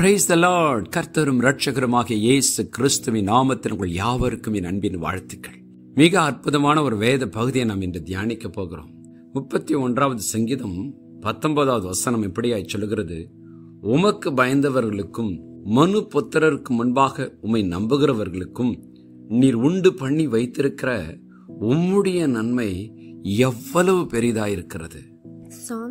praise the Lord கர்த்தரும் ரட்சகருமாகிய இயேசு கிறிஸ்துவின் நாமத்தில் உங்கள் யாவருக்கும் என் அன்பின் வாழ்த்துக்கள் மிக அற்புதமான ஒரு வேத பகுதியை நாம் இன்று தியானிக்க போகிறோம் முப்பத்தி ஒன்றாவது சங்கீதம் பத்தொன்பதாவது வசனம் இப்படியாய் சொல்லுகிறது உமக்கு பயந்தவர்களுக்கும் மனு புத்திரருக்கு முன்பாக உம்மை நம்புகிறவர்களுக்கும் நீர் உண்டு பண்ணி வைத்திருக்கிற உம்முடைய நன்மை எவ்வளவு பெரிதாயிருக்கிறது Psalm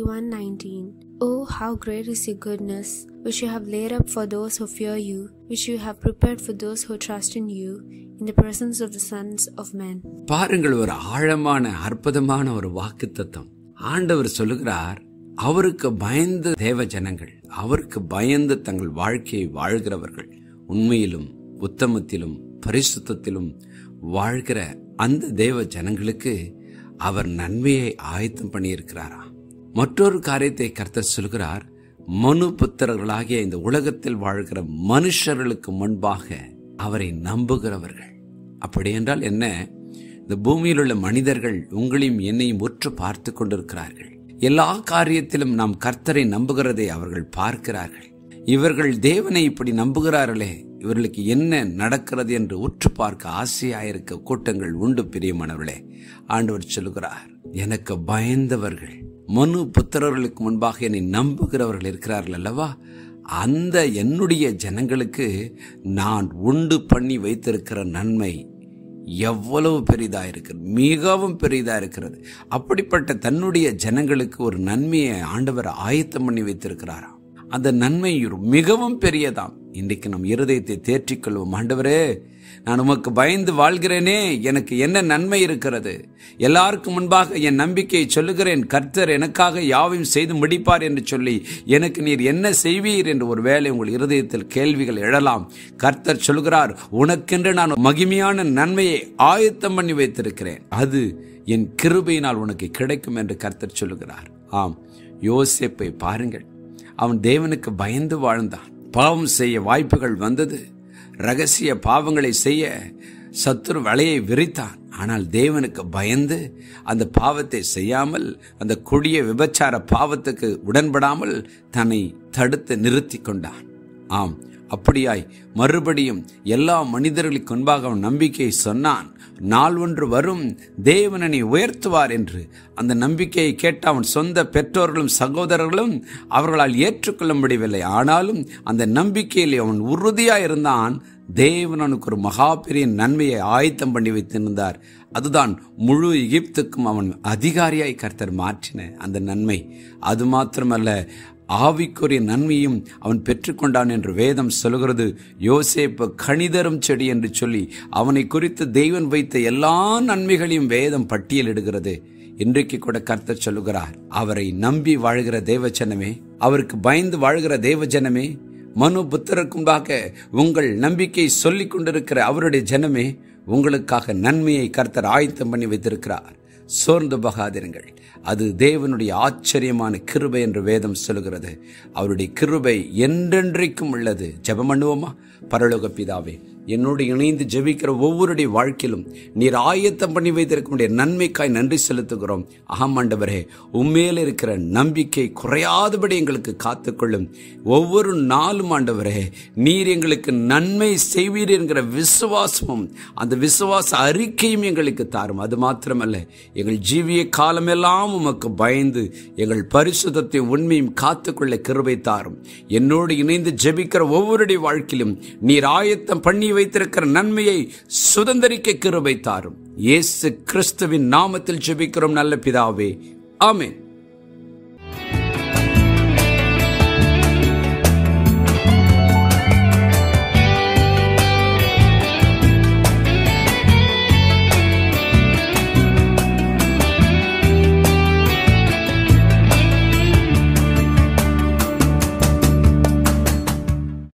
31:19 Oh how great is your goodness which you have laid up for those who fear you which you have prepared for those who trust in you in the presence of the sons of men பாருங்கள் ஒரு ஆழமான அற்புதமான ஒரு வாக்கு தத்துவம் ஆண்டவர் சொல்லுகிறார் அவருக்கு பயந்த தேவ ஜனங்கள் அவருக்கு பயந்து தங்கள் வாழ்க்கையை வாழ்கிறவர்கள் உண்மையிலும் உத்தமத்திலும் பரிசுத்தத்திலும் வாழ்கிற அந்த தேவ ஜனங்களுக்கு அவர் நன்மையை ஆயத்தம் பண்ணியிருக்கிறாரா மற்றொரு காரியத்தை கர்த்தர் சொல்கிறார் மனு புத்திரர்களாகிய இந்த உலகத்தில் வாழ்கிற மனுஷர்களுக்கு முன்பாக அவரை நம்புகிறவர்கள் அப்படி என்றால் என்ன இந்த பூமியில் உள்ள மனிதர்கள் உங்களையும் என்னையும் உற்று பார்த்து கொண்டிருக்கிறார்கள் எல்லா காரியத்திலும் நாம் கர்த்தரை நம்புகிறதை அவர்கள் பார்க்கிறார்கள் இவர்கள் தேவனை இப்படி நம்புகிறார்களே இவர்களுக்கு என்ன நடக்கிறது என்று உற்று பார்க்க ஆசையாயிருக்க கூட்டங்கள் உண்டு பிரியமானவர்களே ஆண்டவர் சொல்லுகிறார் எனக்கு பயந்தவர்கள் மனு புத்திரர்களுக்கு முன்பாக என்னை நம்புகிறவர்கள் இருக்கிறார்கள் அல்லவா அந்த என்னுடைய ஜனங்களுக்கு நான் உண்டு பண்ணி வைத்திருக்கிற நன்மை எவ்வளவு பெரிதா இருக்கிறது மிகவும் பெரிதா இருக்கிறது அப்படிப்பட்ட தன்னுடைய ஜனங்களுக்கு ஒரு நன்மையை ஆண்டவர் ஆயத்தம் பண்ணி வைத்திருக்கிறாராம் அந்த நன்மை மிகவும் பெரியதாம் இன்றைக்கு நம் இருதயத்தை தேற்றிக்கொள்வோம் ஆண்டவரே நான் உமக்கு பயந்து வாழ்கிறேனே எனக்கு என்ன நன்மை இருக்கிறது எல்லாருக்கும் முன்பாக என் நம்பிக்கையை சொல்லுகிறேன் கர்த்தர் எனக்காக யாவையும் செய்து முடிப்பார் என்று சொல்லி எனக்கு நீர் என்ன செய்வீர் என்று ஒரு வேளை உங்கள் இருதயத்தில் கேள்விகள் எழலாம் கர்த்தர் சொல்கிறார் உனக்கென்று நான் மகிமையான நன்மையை ஆயத்தம் பண்ணி வைத்திருக்கிறேன் அது என் கிருபையினால் உனக்கு கிடைக்கும் என்று கர்த்தர் சொல்லுகிறார் ஆம் யோசேப்பை பாருங்கள் அவன் தேவனுக்கு பயந்து வாழ்ந்தான் பாவம் செய்ய வாய்ப்புகள் வந்தது ரகசிய பாவங்களை செய்ய சத்துரு வலையை விரித்தான் ஆனால் தேவனுக்கு பயந்து அந்த பாவத்தை செய்யாமல் அந்த கொடிய விபச்சார பாவத்துக்கு உடன்படாமல் தன்னை தடுத்து நிறுத்தி கொண்டான் ஆம் அப்படியாய் மறுபடியும் எல்லா மனிதர்களுக்கு முன்பாக அவன் நம்பிக்கையை சொன்னான் நாள் ஒன்று வரும் தேவனனை உயர்த்துவார் என்று அந்த நம்பிக்கையை கேட்ட அவன் சொந்த பெற்றோர்களும் சகோதரர்களும் அவர்களால் ஏற்றுக்கொள்ள முடியவில்லை ஆனாலும் அந்த நம்பிக்கையில் அவன் உறுதியாக இருந்தான் தேவன் அவனுக்கு ஒரு மகா பெரிய நன்மையை ஆயத்தம் பண்ணி வைத்திருந்தார் அதுதான் முழு எகிப்துக்கும் அவன் அதிகாரியாய் கர்த்தர் மாற்றின அந்த நன்மை அது மாத்திரமல்ல ஆவிக்குரிய நன்மையும் அவன் பெற்றுக்கொண்டான் என்று வேதம் சொல்கிறது யோசேப்பு கணிதரும் செடி என்று சொல்லி அவனை குறித்து தெய்வன் வைத்த எல்லா நன்மைகளையும் வேதம் பட்டியலிடுகிறது இன்றைக்கு கூட கர்த்தர் சொல்லுகிறார் அவரை நம்பி வாழ்கிற தேவஜனமே அவருக்கு பயந்து வாழ்கிற தேவஜனமே மனு புத்திரக்கும்பாக உங்கள் நம்பிக்கை சொல்லிக் கொண்டிருக்கிற அவருடைய ஜனமே உங்களுக்காக நன்மையை கர்த்தர் ஆயத்தம் பண்ணி வைத்திருக்கிறார் சோர்ந்து போகாதிருங்கள் அது தேவனுடைய ஆச்சரியமான கிருபை என்று வேதம் சொல்கிறது அவருடைய கிருபை என்றென்றைக்கும் உள்ளது ஜெபம் பண்ணுவோமா பரலோக பிதாவே என்னோடு இணைந்து ஜெபிக்கிற ஒவ்வொருடைய வாழ்க்கையிலும் நீர் ஆயத்தம் பண்ணி வைத்திருக்கக்கூடிய நன்மைக்காய் நன்றி செலுத்துகிறோம் ஆமாண்டவரே உண்மையில் இருக்கிற நம்பிக்கை குறையாதபடி எங்களுக்கு காத்துக்கொள்ளும் ஒவ்வொரு நாளும் ஆண்டவரே நீர் எங்களுக்கு நன்மை செய்வீர் என்கிற விசுவாசமும் அந்த விசுவாச அறிக்கையும் எங்களுக்கு தாரும் அது மாத்திரமல்ல எங்கள் ஜீவிய காலமெல்லாம் உமக்கு பயந்து எங்கள் பரிசுத்தத்தை உண்மையும் காத்துக்கொள்ள கிருபை தாரும் என்னோடு இணைந்து ஜெபிக்கிற ஒவ்வொருடைய வாழ்க்கையிலும் நீர் ஆயத்தம் பண்ணி வைத்திருக்கிற நன்மையை சுதந்திரிக்க கிருபை தாரும் இயேசு கிறிஸ்துவின் நாமத்தில் ஜெபிக்கிறோம் நல்ல பிதாவே ஆமென்